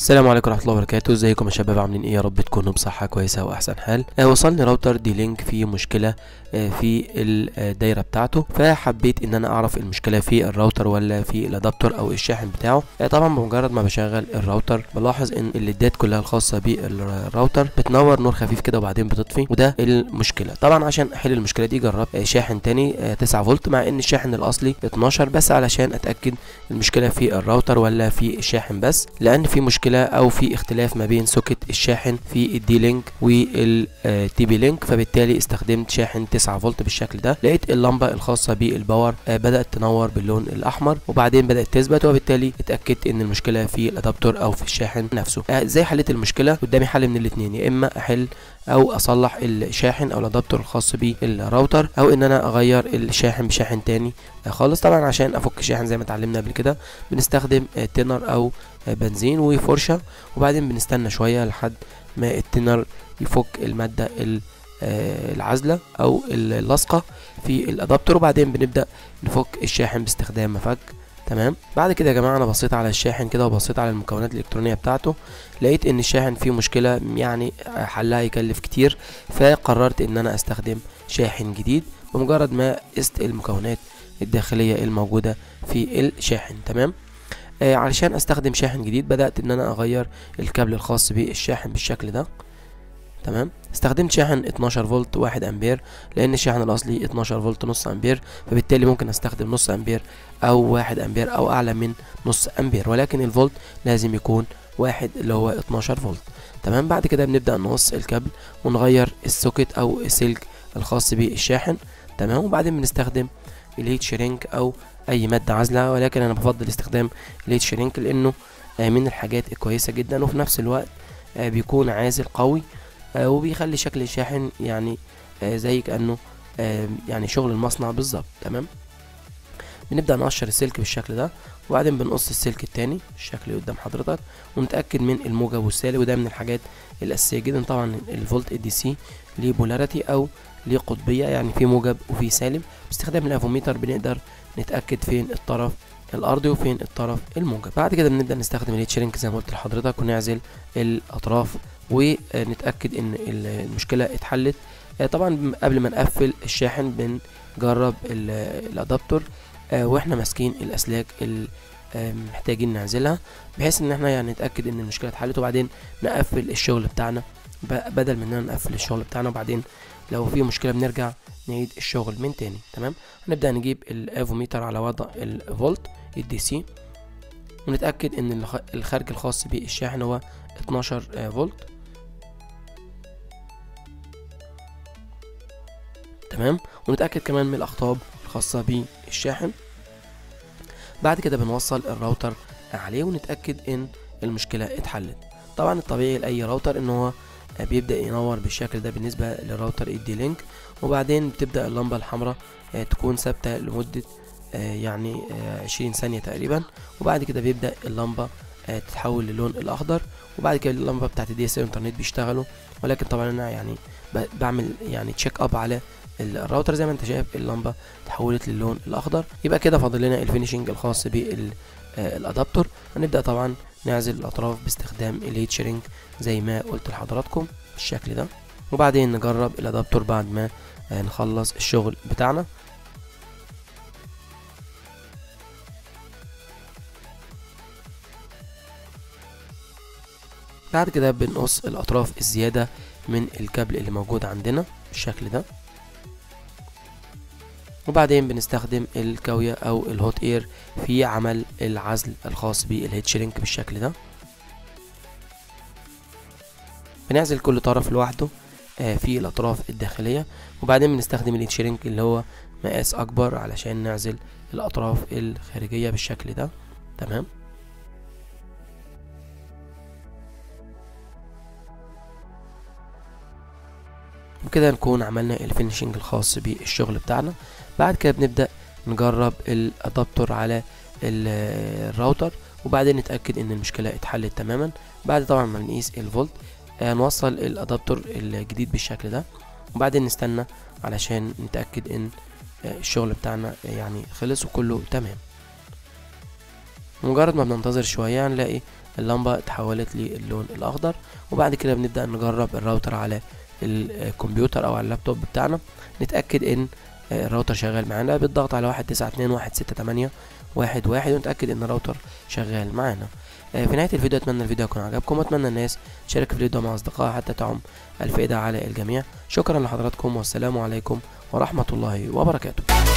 السلام عليكم ورحمه الله وبركاته ازيكم يا شباب عاملين ايه يا رب تكونوا بصحه كويسه واحسن حال آه وصلني راوتر دي لينك فيه مشكله آه في الدايره بتاعته فحبيت ان انا اعرف المشكله في الراوتر ولا في الادابتور او الشاحن بتاعه آه طبعا بمجرد ما بشغل الراوتر بلاحظ ان الليدات كلها الخاصه بالراوتر بتنور نور خفيف كده وبعدين بتطفي وده المشكله طبعا عشان احل المشكله دي جربت آه شاحن تاني آه 9 فولت مع ان الشاحن الاصلي 12 بس علشان اتاكد المشكله في الراوتر ولا في الشاحن بس لان في مشكله او في اختلاف ما بين سوكت الشاحن في الدي لينك والتي بي لينك فبالتالي استخدمت شاحن 9 فولت بالشكل ده لقيت اللمبه الخاصه بالباور بدات تنور باللون الاحمر وبعدين بدات تثبت وبالتالي اتاكدت ان المشكله في الادابتور او في الشاحن نفسه ازاي حليت المشكله قدامي حل من الاثنين يا اما احل او اصلح الشاحن او الادابتور الخاص بالراوتر او ان انا اغير الشاحن بشاحن تاني خالص طبعا عشان افك الشاحن زي ما اتعلمنا قبل كده بنستخدم تنر او بنزين وفرشه وبعدين بنستنى شويه لحد ما التنر يفك الماده العازله او اللاصقه في الادابتور وبعدين بنبدا نفك الشاحن باستخدام مفك تمام بعد كده يا جماعه انا بصيت على الشاحن كده وبصيت على المكونات الالكترونيه بتاعته لقيت ان الشاحن فيه مشكله يعني حلها يكلف كتير فقررت ان انا استخدم شاحن جديد بمجرد ما قست المكونات الداخليه الموجوده في الشاحن تمام آه علشان استخدم شاحن جديد بدات ان انا اغير الكابل الخاص بالشاحن بالشكل ده تمام استخدمت شاحن 12 فولت 1 امبير لان الشاحن الاصلي 12 فولت نص امبير فبالتالي ممكن استخدم نص امبير او 1 امبير او اعلى من نص امبير ولكن الفولت لازم يكون واحد اللي هو 12 فولت تمام بعد كده بنبدا نقص الكابل ونغير السوكت او السلك الخاص بالشاحن تمام وبعدين بنستخدم الهيت شرينك او اي ماده عازله ولكن انا بفضل استخدام الهيت شرينك لانه من الحاجات الكويسه جدا وفي نفس الوقت بيكون عازل قوي وبيخلي شكل الشاحن يعني زي كانه يعني شغل المصنع بالظبط تمام بنبدا نقشر السلك بالشكل ده وبعدين بنقص السلك التاني الشكل اللي قدام حضرتك ونتاكد من الموجب والسالب وده من الحاجات الاساسيه جدا طبعا الفولت اي دي سي ليه بولاريتي او ليه قطبيه يعني في موجب وفي سالب باستخدام الافوميتر بنقدر نتاكد فين الطرف الارضي وفين الطرف الموجب بعد كده بنبدا نستخدم الهيت شرينك زي ما قلت لحضرتك ونعزل الاطراف ونتاكد ان المشكله اتحلت طبعا قبل ما نقفل الشاحن بنجرب الادابتور واحنا ماسكين الاسلاك محتاجين نعزلها بحيث ان احنا يعني نتاكد ان المشكله اتحلت وبعدين نقفل الشغل بتاعنا بدل من اننا نقفل الشغل بتاعنا وبعدين لو في مشكله بنرجع نعيد الشغل من تاني تمام هنبدا نجيب الافوميتر على وضع الفولت الدي سي ونتاكد ان الخارج الخاص بالشاحن هو 12 فولت تمام ونتاكد كمان من الاقطاب الخاصه بالشاحن بعد كده بنوصل الراوتر عليه ونتاكد ان المشكله اتحلت طبعا الطبيعي لاي راوتر ان هو بيبدا ينور بالشكل ده بالنسبه للراوتر الدي لينك وبعدين بتبدا اللمبه الحمراء تكون ثابته لمده يعني 20 ثانيه تقريبا وبعد كده بيبدا اللمبه تتحول للون الاخضر وبعد كده اللمبه بتاعت الدي اس انترنت بيشتغلوا ولكن طبعا انا يعني بعمل يعني تشيك اب على الراوتر زي ما انت شايف اللمبه اتحولت للون الاخضر يبقى كده فاضل لنا الفينيشنج الخاص بالادابتور هنبدا طبعا نعزل الاطراف باستخدام الهيت شرينك زي ما قلت لحضراتكم بالشكل ده وبعدين نجرب الادابتور بعد ما نخلص الشغل بتاعنا بعد كده بنقص الاطراف الزياده من الكابل اللي موجود عندنا بالشكل ده وبعدين بنستخدم الكاوية او الهوت اير في عمل العزل الخاص بالهيت شرينك بالشكل ده بنعزل كل طرف لوحده في الاطراف الداخلية وبعدين بنستخدم الهيت شرينك اللي هو مقاس اكبر علشان نعزل الاطراف الخارجية بالشكل ده تمام وكده نكون عملنا الفينشنج الخاص بالشغل بتاعنا بعد كده بنبدأ نجرب الادابتور على الراوتر وبعدين نتأكد ان المشكلة اتحلت تماما بعد طبعا ما نقيس الفولت نوصل الادابتور الجديد بالشكل ده وبعدين نستنى علشان نتأكد ان الشغل بتاعنا يعني خلص وكله تمام مجرد ما بننتظر شوية هنلاقي اللمبة اتحولت للون الأخضر وبعد كده بنبدأ نجرب الراوتر على الكمبيوتر أو على اللابتوب بتاعنا نتأكد إن الراوتر شغال معانا بالضغط على واحد تسعة اتنين واحد ستة تمانية واحد واحد ونتأكد إن الراوتر شغال معانا في نهاية الفيديو أتمنى الفيديو يكون عجبكم وأتمنى الناس تشارك في الفيديو مع أصدقائها حتى تعم الفائدة على الجميع شكرا لحضراتكم والسلام عليكم ورحمة الله وبركاته